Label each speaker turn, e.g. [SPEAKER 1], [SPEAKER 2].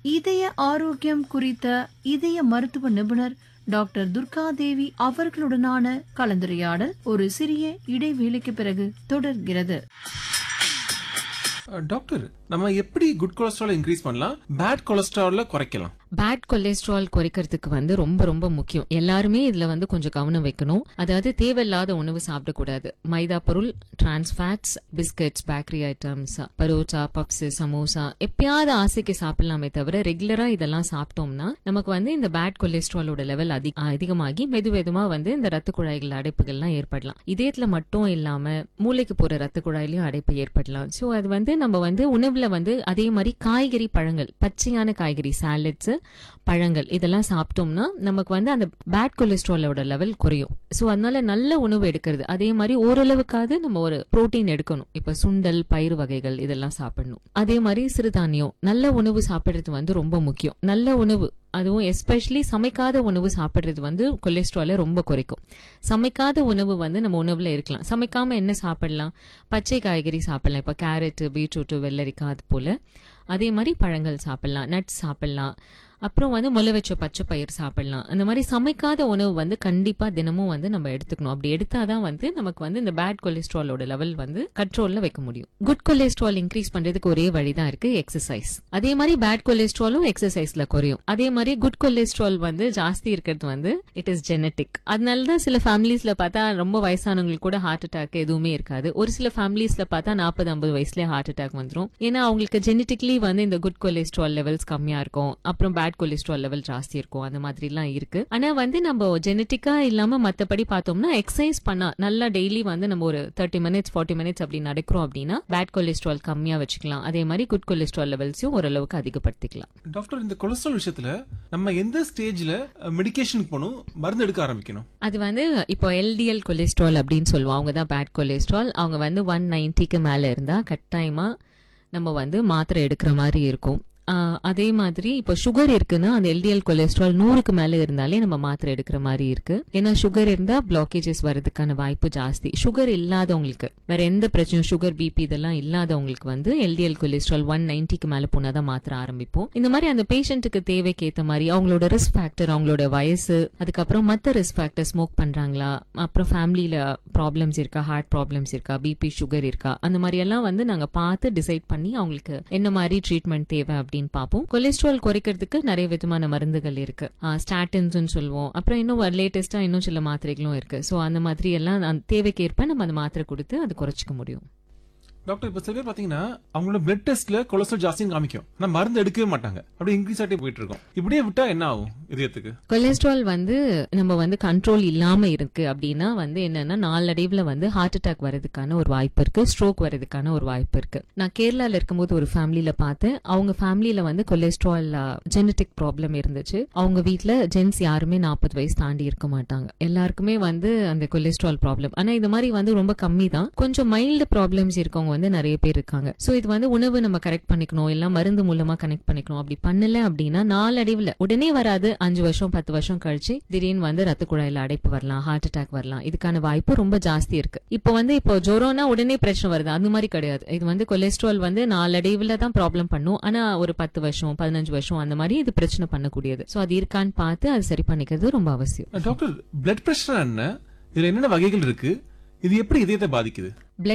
[SPEAKER 1] இதய ஆரோக்கியம் குறித்த இதய மருத்துவ நிபுணர் டாக்டர் துர்கா தேவி அவர்களுடனான கலந்துரையாடல் ஒரு சிறிய இடைவேளைக்கு பிறகு தொடர்கிறது
[SPEAKER 2] அஹ், டாக்டர் நம்ம எப்படி குட் கொலஸ்ட்ரால் இன்க்ரீஸ் பண்ணலாம் பேட் கொலஸ்ட்ரால குறைக்கலாம்
[SPEAKER 3] பேட் கொலஸ்ட்ரால் குறைக்கிறதுக்கு வந்து ரொம்ப ரொம்ப முக்கியம் எல்லாருமே இதுல வந்து கொஞ்சம் கவனம் வைக்கணும் அதாவது தேவையில்லாத உணவு சாப்பிடக்கூடாது மைதா பொருள் trans fats biscuits bakery items parotta puffs samosa எப்பயாவது ஆசைக்கு சாப்பிடலாமே தவிர ரெகுலரா இதெல்லாம் சாப்பிட்டோம்னா நமக்கு வந்து இந்த பேட் கொலஸ்ட்ராலோட லெவல் அதிக அதிகமாகி மெது மெதுமா வந்து இந்த ரத்த குழாய்கள் அடைப்புகள்லாம் ஏற்படலாம் இதயத்துல மட்டும் இல்லாம மூளைக்கு போற ரத்த குழாயிலையும் அடைப்பு ஏற்படலாம் சோ அது வந்து நம்ம வந்து உணவுல வந்து அதே மாதிரி காய்கறி பழங்கள் பச்சையான காய்கறி சாலட்ஸ் பழங்கள் இதெல்லாம் சாப்பிட்டோம்னா நமக்கு வந்து அந்த பேட் கொலஸ்ட்ராலோட லெவல் குறையும் சோ அதனால நல்ல உணவு எடுக்கிறது அதே மாதிரி ஓரளவுக்காவது நம்ம ஒரு புரோட்டீன் எடுக்கணும் இப்ப சுண்டல் பயிறு வகைகள் இதெல்லாம் சாப்பிடணும் அதே மாதிரி சிறுதானியம் நல்ல உணவு சாப்பிடுறது வந்து ரொம்ப முக்கியம் நல்ல உணவு அதுவும் எஸ்பெஷலி சமைக்காத உணவு சாப்பிடுறது வந்து கொலஸ்ட்ராலை ரொம்ப குறைக்கும் சமைக்காத உணவு வந்து நம்ம உணவுல இருக்கலாம் சமைக்காம என்ன சாப்பிடலாம் பச்சை காய்கறி சாப்பிடலாம் இப்ப கேரட் பீட்ரூட் வெள்ளரிக்காய் அது போல அதே மாதிரி பழங்கள் சாப்பிடலாம் நட்ஸ் சாப்பிடலாம் அப்புறம் வந்து முளை வச்ச பச்சை பயிர் சாப்பிடலாம் அந்த மாதிரி சமைக்காத உணவு வந்து கண்டிப்பா தினமும் வந்து நம்ம எடுத்துக்கணும் அப்படி எடுத்தாதான் வந்து நமக்கு வந்து இந்த பேட் கொலஸ்ட்ராலோட லெவல் வந்து கண்ட்ரோல்ல வைக்க முடியும் குட் கொலஸ்ட்ரால் இன்க்ரீஸ் பண்றதுக்கு ஒரே வழிதான் இருக்கு எக்ஸசைஸ் அதே மாதிரி பேட் கொலஸ்ட்ராலும் எக்ஸசைஸ்ல குறையும் அதே மாதிரி குட் கொலஸ்ட்ரால் வந்து ஜாஸ்தி இருக்கிறது வந்து இட் இஸ் ஜெனட்டிக் அதனால தான் சில ஃபேமிலிஸ்ல பார்த்தா ரொம்ப வயசானவங்களுக்கு கூட ஹார்ட் அட்டாக் எதுவுமே இருக்காது ஒரு சில ஃபேமிலிஸ்ல பார்த்தா நாற்பது ஐம்பது வயசுல ஹார்ட் அட்டாக் வந்துரும் ஏன்னா அவங்களுக்கு ஜெனட்டிக்லி வந்து இந்த குட் கொலஸ்ட்ரால் லெவல்ஸ் கம்மியா இருக்கும் அப்புறம் பேட் கொலஸ்ட்ரால் லெவல் ஜாஸ்தி இருக்கும் அந்த மாதிரி எல்லாம் இருக்கு ஆனா வந்து நம்ம ஜெனட்டிக்கா இல்லாம மத்தபடி பார்த்தோம்னா எக்ஸசைஸ் பண்ணா நல்லா டெய்லி வந்து நம்ம ஒரு தேர்ட்டி மினிட்ஸ் ஃபார்ட்டி மினிட்ஸ் அப்படி நடக்கிறோம் அப்படின்னா பேட் கொலஸ்ட்ரால் கம்மியா வச்சுக்கலாம் அதே மாதிரி குட் கொலஸ்ட்ரால் லெவல்ஸையும் ஓரளவுக்கு அதிகப்படுத்திக்கலாம்
[SPEAKER 2] டாக்டர் இந்த கொலஸ்ட்ரால் விஷயத்துல நம்ம எந்த ஸ்டேஜ்ல மெடிகேஷனுக்கு போகணும் மருந்து எடுக்க ஆரம்பிக்கணும்
[SPEAKER 3] அது வந்து இப்போ எல்டிஎல் கொலஸ்ட்ரால் அப்படின்னு சொல்லுவோம் அவங்க தான் பேட் கொலஸ்ட்ரால் அவங்க வந்து ஒன் நைன்ட்டிக்கு மேல இருந்தா கட்டாயமா நம்ம வந்து மாத்திரை எடுக்கிற மாதிரி இருக்கும் ஆஹ் அதே மாதிரி இப்போ சுகர் இருக்குன்னா அந்த எல்டிஎல் கொலஸ்ட்ரால் நூறுக்கு மேல இருந்தாலே நம்ம மாத்திரை எடுக்கிற மாதிரி இருக்கு ஏன்னா சுகர் இருந்தா பிளாக்கேஜஸ் வர்றதுக்கான வாய்ப்பு ஜாஸ்தி சுகர் இல்லாதவங்களுக்கு வேற எந்த பிரச்சனையும் சுகர் பிபி இதெல்லாம் இல்லாதவங்களுக்கு வந்து எல்டிஎல் கொலஸ்ட்ரால் ஒன் நைன்ட்டிக்கு மேல போனாதான் மாத்திரை ஆரம்பிப்போம் இந்த மாதிரி அந்த பேஷண்ட்டுக்கு தேவைக்கு ஏத்த மாதிரி அவங்களோட ரிஸ்க் ஃபேக்டர் அவங்களோட வயசு அதுக்கப்புறம் மத்த ரிஸ்க் ஃபேக்டர் ஸ்மோக் பண்றாங்களா அப்புறம் ஃபேமிலியில ப்ராப்ளம்ஸ் இருக்கா ஹார்ட் ப்ராப்ளம்ஸ் இருக்கா பிபி சுகர் இருக்கா அந்த மாதிரி எல்லாம் வந்து நாங்க பார்த்து டிசைட் பண்ணி அவங்களுக்கு என்ன மாதிரி ட்ரீட்மெண்ட் தேவை அப்படின்னு பார்ப்போம் கொலஸ்ட்ரால் குறைக்கிறதுக்கு நிறைய விதமான மருந்துகள் இருக்கு ஸ்டாட்டின்ஸ் சொல்லுவோம் அப்புறம் இன்னும் லேட்டஸ்டா இன்னும் சில மாத்திரைகளும் இருக்கு சோ அந்த மாதிரி எல்லாம் அந்த தேவைக்கேற்ப நம்ம அந்த மாத்திரை கொடுத்து அது குறைச்சிக்க முடியும்
[SPEAKER 2] டாக்டர் இப்ப சில பேர் பாத்தீங்கன்னா அவங்களோட பிளட் டெஸ்ட்ல கொலஸ்ட்ரால் ஜாஸ்தின்னு காமிக்கும் ஆனா மருந்து எடுக்கவே மாட்டாங்க அப்படியே இன்க்ரீஸ் ஆகிட்டே போயிட்டு இருக்கும் இப்படியே விட்டா என்ன ஆகும் இதயத்துக்கு
[SPEAKER 3] கொலஸ்ட்ரால் வந்து நம்ம வந்து கண்ட்ரோல் இல்லாம இருக்கு அப்படின்னா வந்து என்னன்னா நாளடைவுல வந்து ஹார்ட் அட்டாக் வரதுக்கான ஒரு வாய்ப்பு இருக்கு ஸ்ட்ரோக் வரதுக்கான ஒரு வாய்ப்பு இருக்கு நான் கேரளால இருக்கும்போது ஒரு ஃபேமிலியில பார்த்தேன் அவங்க ஃபேமிலியில வந்து கொலஸ்ட்ரால் ஜெனட்டிக் ப்ராப்ளம் இருந்துச்சு அவங்க வீட்ல ஜென்ஸ் யாருமே நாற்பது வயசு தாண்டி இருக்க மாட்டாங்க எல்லாருக்குமே வந்து அந்த கொலஸ்ட்ரால் ப்ராப்ளம் ஆனா இந்த மாதிரி வந்து ரொம்ப கம்மி தான் கொஞ்சம் மைல்டு ப்ராப்ளம்ஸ் இருக்கவங்க வந்து நிறைய பேர் இருக்காங்க சோ இது வந்து உணவு நம்ம கரெக்ட் பண்ணிக்கணும் இல்ல மருந்து மூலமா கனெக்ட் பண்ணிக்கணும் அப்படி பண்ணல அப்படின்னா நாளடைவுல உடனே வராது அஞ்சு வருஷம் பத்து வருஷம் கழிச்சு திடீர்னு வந்து ரத்த குழாயில அடைப்பு வரலாம் ஹார்ட் அட்டாக் வரலாம் இதுக்கான வாய்ப்பு ரொம்ப ஜாஸ்தி இருக்கு இப்போ வந்து இப்போ ஜொரோனா உடனே பிரச்சனை வருது அந்த மாதிரி கிடையாது இது வந்து கொலஸ்ட்ரால் வந்து நாளடைவுல தான் ப்ராப்ளம் பண்ணும் ஆனா ஒரு பத்து வருஷம் பதினஞ்சு வருஷம் அந்த மாதிரி இது பிரச்சனை பண்ணக்கூடியது சோ அது இருக்கான்னு பார்த்து அது சரி பண்ணிக்கிறது ரொம்ப அவசியம்
[SPEAKER 2] டாக்டர் பிளட் பிரஷர் என்ன இதுல என்னென்ன வகைகள் இருக்கு இது எப்படி இதயத்தை பாதிக்குது